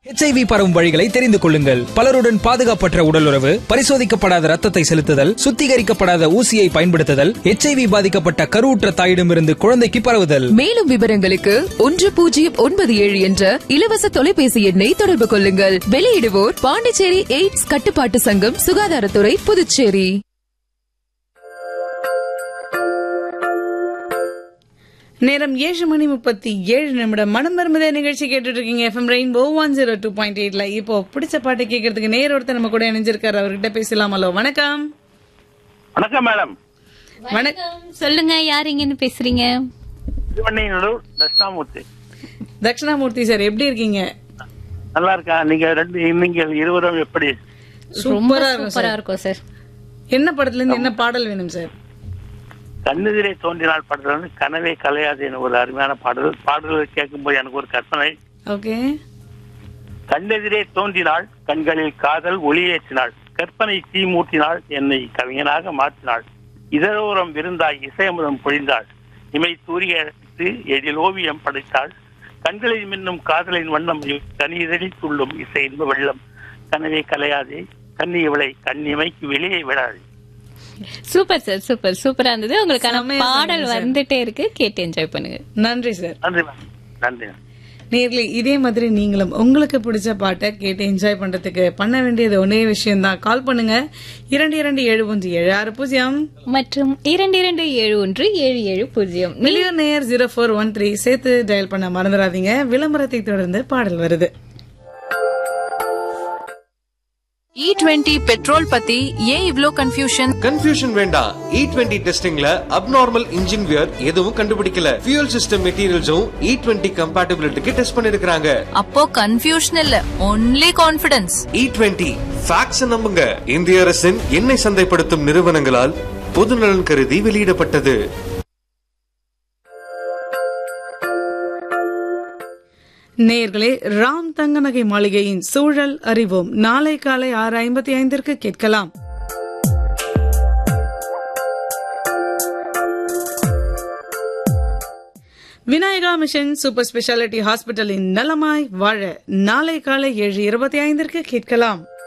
HIV பரவும் வழிகளை தெரிந்து கொள்ளுங்கள் பலருடன் பாதுகாப்பற்ற உடலுறவு பரிசோதிக்கப்படாத ரத்தத்தை செலுத்துதல் சுத்திகரிக்கப்படாத ஊசியை பயன்படுத்துதல் எச்ஐவி பாதிக்கப்பட்ட கருவுற்ற தாயிடமிருந்து குழந்தைக்கு பரவுதல் மேலும் விவரங்களுக்கு ஒன்று பூஜ்ஜியம் ஒன்பது ஏழு என்ற இலவச தொலைபேசி எண்ணை தொடர்பு கொள்ளுங்கள் வெளியிடுவோர் பாண்டிச்சேரி எய்ட்ஸ் கட்டுப்பாட்டு சங்கம் சுகாதாரத்துறை புதுச்சேரி நேரம் ஏழு மணி முப்பத்தி ஏழு நிமிடம் மனம் மருமத நிகழ்ச்சி கேட்டுட்டு இருக்கீங்க FM Rainbow one zero two point எயிட்ல இப்போ பிடிச்ச பாட்டு கேட்கறதுக்கு நேர் ஒருத்தர் நம்ம கூட இணைஞ்சிருக்காரு அவர்கிட்ட பேசலாம் ஹலோ வணக்கம் வணக்கம் மேடம் வணக்கம் சொல்லுங்க யார் இங்கன்னு பேசுறீங்க திருவண்ணைநல்லூர் தட்சிணாமூர்த்தி தட்சிணாமூர்த்தி சார் எப்படி இருக்கீங்க நல்லா இருக்கா நீங்க ரெண்டு நீங்கள் இருவரும் எப்படி ரொம்ப சூப்பரா இருக்கும் சூப்பரா சார் இருக்கும் சார் என்ன படத்துல இருந்து என்ன பாடல் வேணும் சார் கண்ணெதிரே தோன்றினால் படத்துல வந்து கனவே கலையாதுன்னு ஒரு அருமையான பாடல் பாடல்களை கேட்கும்போது எனக்கு ஒரு கற்பனை ஓகே கண்ணெதிரே தோன்றினாள் கண்களில் காதல் ஒளியேற்றினாள் கற்பனை தீ மூட்டினாள் என்னை கவிஞனாக மாற்றினாள் இதரோரம் விருந்தாய் இசையமுதம் பொழிந்தாள் இமை தூரிய எடுத்து எழில் ஓவியம் படைத்தாள் கண்களில் மின்னும் காதலின் வண்ணம் கனிதழில் துள்ளும் இசை இன்ப வெள்ளம் கனவே கலையாதே கண்ணி இவளை கண்ணிமைக்கு வெளியே விடாது சூப்பர் சார் சூப்பர் சூப்பரா இருந்தது உங்களுக்கான செம்மையா பாடல் சொன்னீங்க சார். வந்துட்டே இருக்கு கேட்டு என்ஜாய் பண்ணுங்க நன்றி சார் நன்றி மேம் நன்றி மேம் நேர்ல இதே மாதிரி நீங்களும் உங்களுக்கு பிடிச்ச பாட்டை கேட்டு என்ஜாய் பண்றதுக்கு பண்ண வேண்டியது ஒரே விஷயம் தான் கால் பண்ணுங்க இரண்டு இரண்டு ஏழு ஒன்று ஏழு ஆறு பூஜ்ஜியம் மற்றும் இரண்டு இரண்டு ஏழு ஒன்று ஏழு ஏழு பூஜ்ஜியம் மில்லியன் நேயர் ஜீரோ ஃபோர் ஒன் த்ரீ சேர்த்து டயல் பண்ண மறந்துடாதீங்க விளம்பரத்தை தொடர்ந்து பாடல் வருது இ டுவெண்ட்டி பெட்ரோல் பத்தி ஏன் இவ்ளோ கன்ஃபியூஷன் கன்ஃபியூஷன் வேண்டாம் இ டுவெண்ட்டி டெஸ்டிங்ல அப்நார்மல் இன்ஜின் வியர் எதுவும் கண்டுபிடிக்கல ஃபியூல் சிஸ்டம் மெட்டீரியல்ஸும் இ டுவெண்ட்டி கம்பேட்டபிலிட்டிக்கு டெஸ்ட் பண்ணிருக்காங்க அப்போ கன்ஃபியூஷன் இல்ல only confidence E twenty facts நம்புங்க இந்திய அரசின் எண்ணெய் சந்தைப்படுத்தும் நிறுவனங்களால் பொதுநலன் கருதி வெளியிடப்பட்டது நேயர்களே ராம் தங்கநகை மாளிகையின் சூழல் அறிவோம் நாளை காலை ஆறு ஐம்பத்தி ஐந்திற்கு கேட்கலாம் விநாயகா மிஷன் சூப்பர் ஸ்பெஷாலிட்டி ஹாஸ்பிட்டலின் நலமாய் வாழ நாளை காலை ஏழு இருபத்தி ஐந்திற்கு கேட்கலாம்